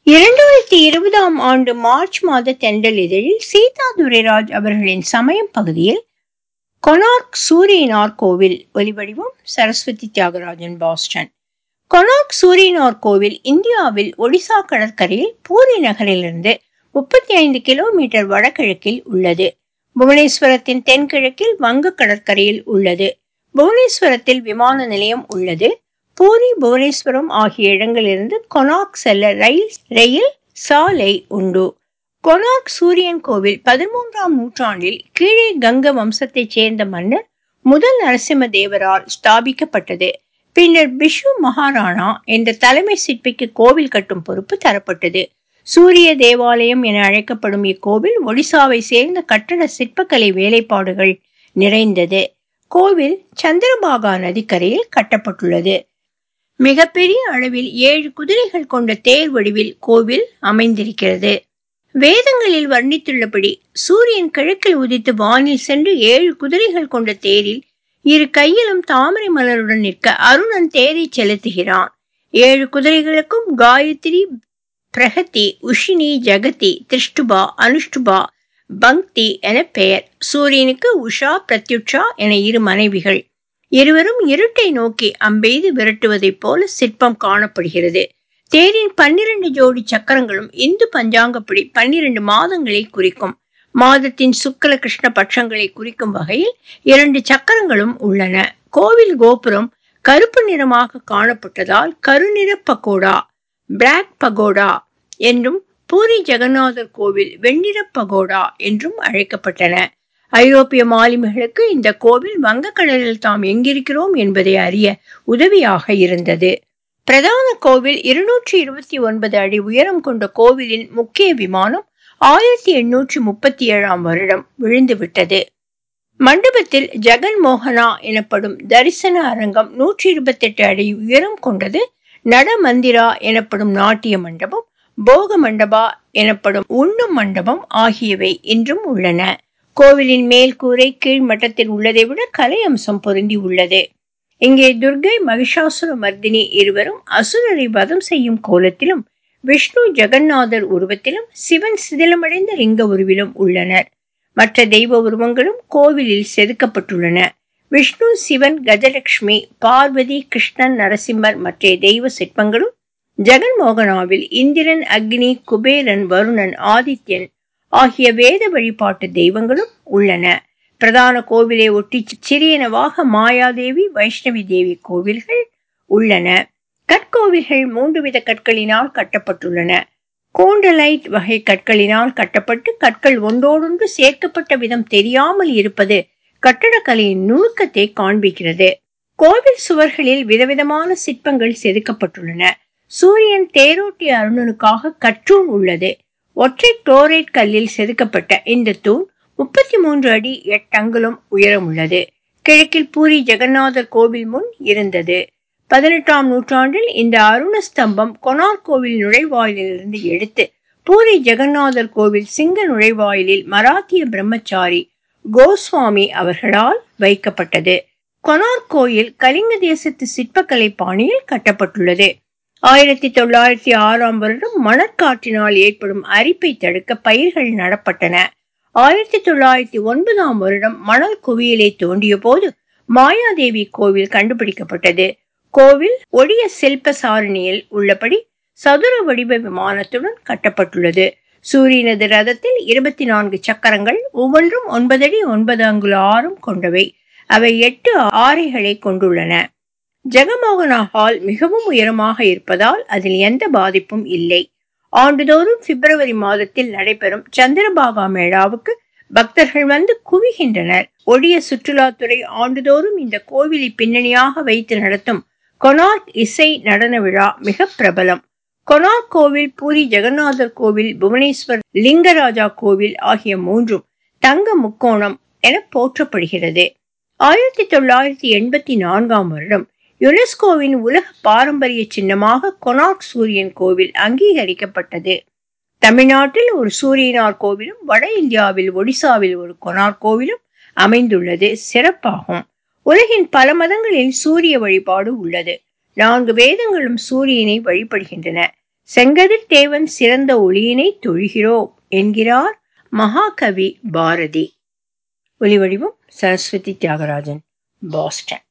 இரண்டாயிரத்தி இருபதாம் ஆண்டு மார்ச் மாத தென்றல் இதழில் சீதா துரைராஜ் அவர்களின் சமயம் பகுதியில் கொனார்க் சூரியனார் கோவில் ஒலிவடிவம் சரஸ்வதி தியாகராஜன் பாஸ்டன் கொனார்க் சூரியனார் கோவில் இந்தியாவில் ஒடிசா கடற்கரையில் பூரி நகரிலிருந்து முப்பத்தி ஐந்து கிலோமீட்டர் வடகிழக்கில் உள்ளது புவனேஸ்வரத்தின் தென்கிழக்கில் வங்க கடற்கரையில் உள்ளது புவனேஸ்வரத்தில் விமான நிலையம் உள்ளது பூரி புவனேஸ்வரம் ஆகிய இடங்களிலிருந்து கொனார்க் செல்ல ரயில் ரயில் சாலை உண்டு கொனார்க் சூரியன் கோவில் பதிமூன்றாம் நூற்றாண்டில் கீழே கங்க வம்சத்தைச் சேர்ந்த மன்னர் முதல் நரசிம்ம தேவரால் ஸ்தாபிக்கப்பட்டது பின்னர் பிஷு மகாராணா என்ற தலைமை சிற்பிக்கு கோவில் கட்டும் பொறுப்பு தரப்பட்டது சூரிய தேவாலயம் என அழைக்கப்படும் இக்கோவில் ஒடிசாவை சேர்ந்த கட்டட சிற்பக்கலை வேலைப்பாடுகள் நிறைந்தது கோவில் சந்திரபாகா நதிக்கரையில் கட்டப்பட்டுள்ளது மிகப்பெரிய அளவில் ஏழு குதிரைகள் கொண்ட தேர் வடிவில் கோவில் அமைந்திருக்கிறது வேதங்களில் வர்ணித்துள்ளபடி சூரியன் கிழக்கில் உதித்து வானில் சென்று ஏழு குதிரைகள் கொண்ட தேரில் இரு கையிலும் தாமரை மலருடன் நிற்க அருணன் தேரை செலுத்துகிறான் ஏழு குதிரைகளுக்கும் காயத்ரி பிரகதி உஷினி ஜகதி திருஷ்டுபா அனுஷ்டுபா பக்தி என பெயர் சூரியனுக்கு உஷா பிரத்யுஷா என இரு மனைவிகள் இருவரும் இருட்டை நோக்கி அம்பெய்து விரட்டுவதைப் போல சிற்பம் காணப்படுகிறது தேரின் பன்னிரண்டு ஜோடி சக்கரங்களும் இந்து பஞ்சாங்கப்படி பன்னிரண்டு மாதங்களை குறிக்கும் மாதத்தின் சுக்கல கிருஷ்ண பட்சங்களை குறிக்கும் வகையில் இரண்டு சக்கரங்களும் உள்ளன கோவில் கோபுரம் கருப்பு நிறமாக காணப்பட்டதால் கருநிற பகோடா பிளாக் பகோடா என்றும் பூரி ஜெகநாதர் கோவில் வெண்ணிற பகோடா என்றும் அழைக்கப்பட்டன ஐரோப்பிய மாலுமிகளுக்கு இந்த கோவில் வங்கக்கடலில் தாம் எங்கிருக்கிறோம் என்பதை அறிய உதவியாக இருந்தது பிரதான கோவில் இருநூற்றி இருபத்தி ஒன்பது அடி உயரம் கொண்ட கோவிலின் முக்கிய விமானம் ஆயிரத்தி எண்ணூற்றி முப்பத்தி ஏழாம் வருடம் விழுந்துவிட்டது மண்டபத்தில் ஜெகன் மோகனா எனப்படும் தரிசன அரங்கம் நூற்றி இருபத்தி எட்டு அடி உயரம் கொண்டது நட மந்திரா எனப்படும் நாட்டிய மண்டபம் போக மண்டபா எனப்படும் உண்ணும் மண்டபம் ஆகியவை இன்றும் உள்ளன கோவிலின் மேல் கூரை கீழ் மட்டத்தில் உள்ளதை விட கலை அம்சம் பொருந்தி உள்ளது இங்கே துர்கை மகிஷாசுர மர்தினி இருவரும் அசுரரை வதம் செய்யும் கோலத்திலும் விஷ்ணு ஜெகநாதர் உருவத்திலும் சிவன் சிதிலமடைந்த லிங்க உருவிலும் உள்ளனர் மற்ற தெய்வ உருவங்களும் கோவிலில் செதுக்கப்பட்டுள்ளன விஷ்ணு சிவன் கஜலட்சுமி பார்வதி கிருஷ்ணன் நரசிம்மர் மற்ற தெய்வ சிற்பங்களும் ஜெகன்மோகனாவில் இந்திரன் அக்னி குபேரன் வருணன் ஆதித்யன் ஆகிய வேத வழிபாட்டு தெய்வங்களும் உள்ளன பிரதான கோவிலை ஒட்டி சிறியனவாக மாயாதேவி வைஷ்ணவி தேவி கோவில்கள் உள்ளன கற்கோவில்கள் மூன்று வித கற்களினால் கட்டப்பட்டுள்ளன கோண்டலைட் வகை கற்களினால் கட்டப்பட்டு கற்கள் ஒன்றோடொன்று சேர்க்கப்பட்ட விதம் தெரியாமல் இருப்பது கட்டடக்கலையின் நுணுக்கத்தை காண்பிக்கிறது கோவில் சுவர்களில் விதவிதமான சிற்பங்கள் செதுக்கப்பட்டுள்ளன சூரியன் தேரோட்டிய அருணனுக்காக கற்றூன் உள்ளது ஒற்றை குளோரைட் கல்லில் செதுக்கப்பட்ட இந்த தூண் முப்பத்தி மூன்று அடி எட்டு அங்குலம் உயரம் உள்ளது கிழக்கில் பூரி ஜெகநாதர் கோவில் முன் இருந்தது பதினெட்டாம் நூற்றாண்டில் இந்த அருண ஸ்தம்பம் கொனார் கோவில் நுழைவாயிலிருந்து எடுத்து பூரி ஜெகநாதர் கோவில் சிங்க நுழைவாயிலில் மராத்திய பிரம்மச்சாரி கோஸ்வாமி அவர்களால் வைக்கப்பட்டது கொனார் கோயில் கலிங்க தேசத்து சிற்பக்கலை பாணியில் கட்டப்பட்டுள்ளது ஆயிரத்தி தொள்ளாயிரத்தி ஆறாம் வருடம் மணற்காற்றினால் ஏற்படும் அரிப்பை தடுக்க பயிர்கள் நடப்பட்டன ஆயிரத்தி தொள்ளாயிரத்தி ஒன்பதாம் வருடம் மணல் குவியலை தோண்டிய போது மாயாதேவி கோவில் கண்டுபிடிக்கப்பட்டது கோவில் ஒடிய சில்ப சாரணியில் உள்ளபடி சதுர வடிவ விமானத்துடன் கட்டப்பட்டுள்ளது சூரியனது ரதத்தில் இருபத்தி நான்கு சக்கரங்கள் ஒவ்வொன்றும் ஒன்பதடி ஒன்பது அங்குல ஆரம் கொண்டவை அவை எட்டு ஆரைகளை கொண்டுள்ளன ஜெகமோகனா ஹால் மிகவும் உயரமாக இருப்பதால் அதில் எந்த பாதிப்பும் இல்லை ஆண்டுதோறும் பிப்ரவரி மாதத்தில் நடைபெறும் சந்திரபாகா மேளாவுக்கு பக்தர்கள் வந்து குவிகின்றனர் ஒடிய சுற்றுலாத்துறை ஆண்டுதோறும் இந்த கோவிலை பின்னணியாக வைத்து நடத்தும் கொனார்க் இசை நடன விழா மிக பிரபலம் கொனார்க் கோவில் பூரி ஜெகநாதர் கோவில் புவனேஸ்வர் லிங்கராஜா கோவில் ஆகிய மூன்றும் தங்க முக்கோணம் என போற்றப்படுகிறது ஆயிரத்தி தொள்ளாயிரத்தி எண்பத்தி நான்காம் வருடம் யுனெஸ்கோவின் உலக பாரம்பரிய சின்னமாக கொனார்க் சூரியன் கோவில் அங்கீகரிக்கப்பட்டது தமிழ்நாட்டில் ஒரு சூரியனார் கோவிலும் வட இந்தியாவில் ஒடிசாவில் ஒரு கொனார் கோவிலும் அமைந்துள்ளது சிறப்பாகும் உலகின் பல மதங்களில் சூரிய வழிபாடு உள்ளது நான்கு வேதங்களும் சூரியனை வழிபடுகின்றன செங்கதிர் தேவன் சிறந்த ஒளியினை தொழுகிறோம் என்கிறார் மகாகவி பாரதி ஒலிவடிவம் சரஸ்வதி தியாகராஜன் பாஸ்டன்